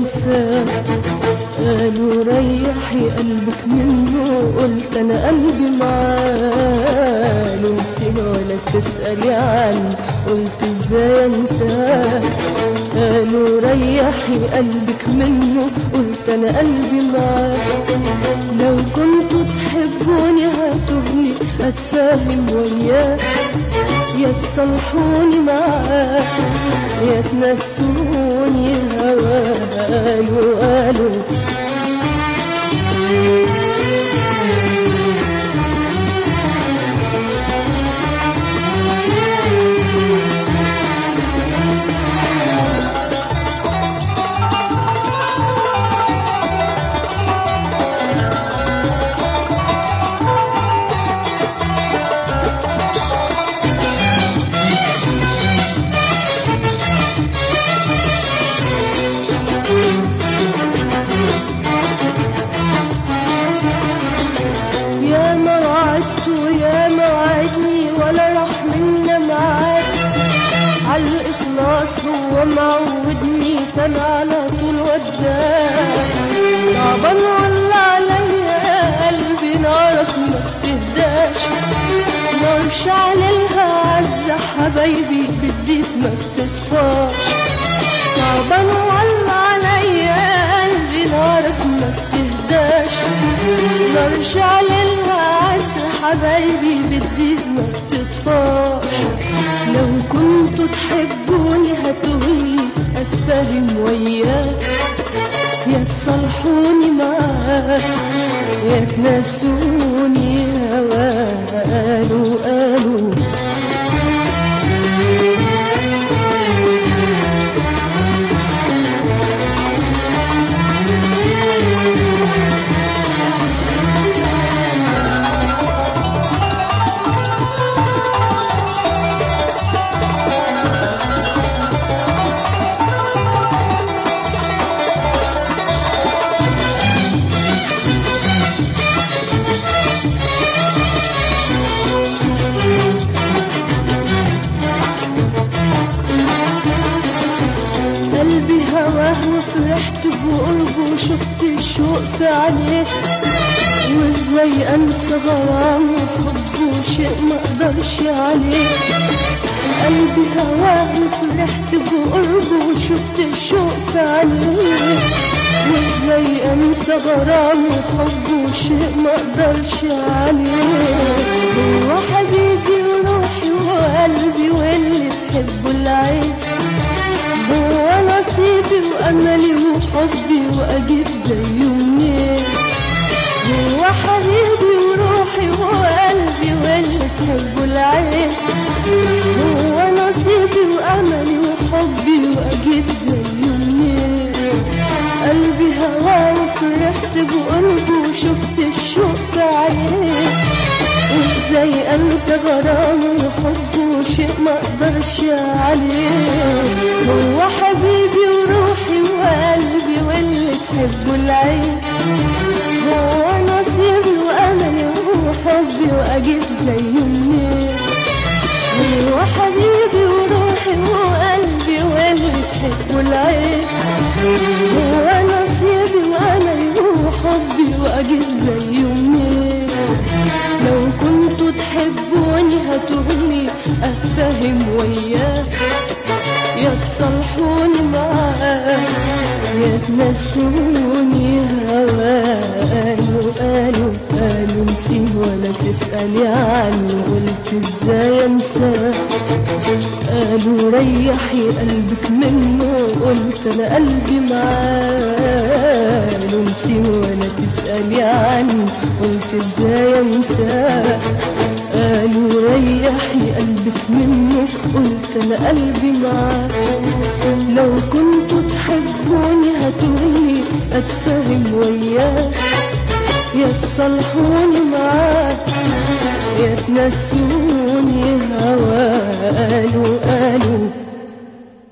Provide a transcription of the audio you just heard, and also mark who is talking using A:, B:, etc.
A: انساه قالوا ريحي قلبك منه قلت انا قلبي معاه له نسيه ولا تسألي عنه قلت ازاي انساه قالوا ريحي قلبك منه قلت انا قلبي معاه لو كنتوا تحبوني هاتوني اتفاهم وياه يا تصلحوني معاه يا تنسوني هواه قالوا قالوا يا ما وعدته يا ما وعدني ولا راح منا معاك عالإخلاص هو معودني كان على طول وداك صعبان ولا عليا قلبي نارك ما بتهداش نار شعللها عز حبايبي بتزيد ما بتطفاش صعبان ولا عليا قلبي نارك ما بتهداش نار شعللها عز حبايبي بتزيد ما بتطفاش لو كنتوا تحبوني هاتوني اتفاهم وياك يا تصلحوني معاك يا تنسوني هواه قالوا قالوا قلبي هواه وفرحت بقربه وشفت الشوق في عينيه وازاي انسى غرامه وحبه شيء ما اقدرش عليه قلبي هواه وفرحت بقربه وشفت الشوق في عينيه وازاي انسى غرامه وحبه شيء ما اقدرش عليه هو حبيبي وروحي وقلبي واللي تحبه العين هو نصيبي وأملي وحبي وأجيب زيه منين هو حبيبي وروحي وقلبي واللي تحبه العين هو نصيبي وأملي وحبي وأجيب زيه منين قلبي هواه وفرحت بقربه وشفت الشوق في عينيه وازاي انسى غرامه وحبه شيء ما اقدرش عليه هو حبيبي وروحي وقلبي واللي تحبه العين هو نصيبي واملي وحبي واجيب زيه منين هو حبيبي وروحي وقلبي واللي تحبه العين هو نصيبي واملي وحبي واجيب زيه منين لو كنتوا تحبوني هاتوني اتفاهم وياك يا تصلحوني معاك يا تنسوني هواه قالوا قالوا قالوا نسيه ولا تسألي عنه قلت ازاي انساه قالوا ريحي قلبك منه قلت انا قلبي معاه قالوا نسيه ولا تسألي عنه قلت ازاي انساه قالوا ريحي قلبك منه قلت انا قلبي معاه لو كنتوا تحبوني هاتوني اتفاهم وياه يا تصلحوني معاه يا تنسوني هواه قالوا قالوا